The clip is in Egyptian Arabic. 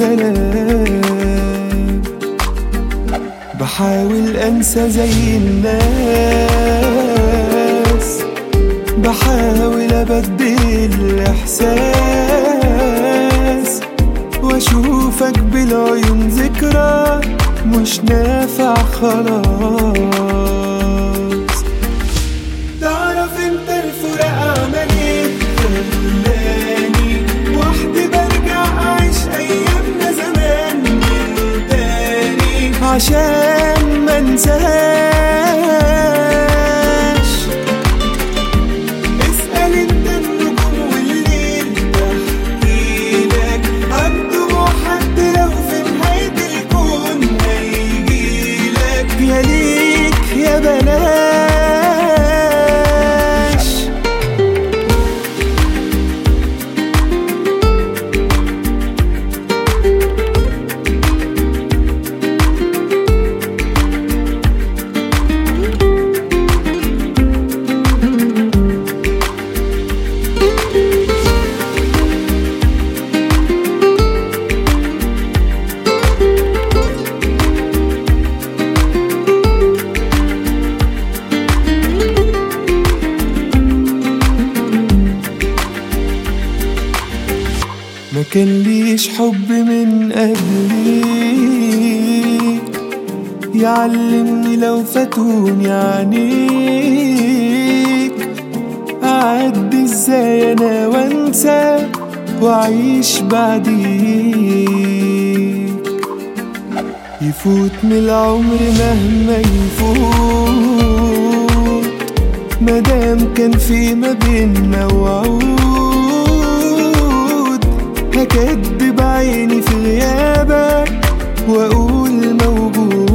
سلام بحاول انسى زي الناس بحاول ابدل الاحساس واشوفك بالعيون ذكرى مش نافع خلاص تعرف انت الفراق عمل ايه خلاني وحدي برجع اعيش ايامنا زمان من تاني عشان ما انساهاش اسأل انت النجوم والليل بحكيلك عن دموع حد لو في نهاية الكون هيجيلك يا ليك يا بلاش ما كان ليش حب من قبليك يعلمني لو فاتوني عنيك أعدي ازاي انا وانسى واعيش بعديك يفوت من العمر مهما يفوت مادام كان في ما بينا وعود هكدب عيني في غيابك واقول موجود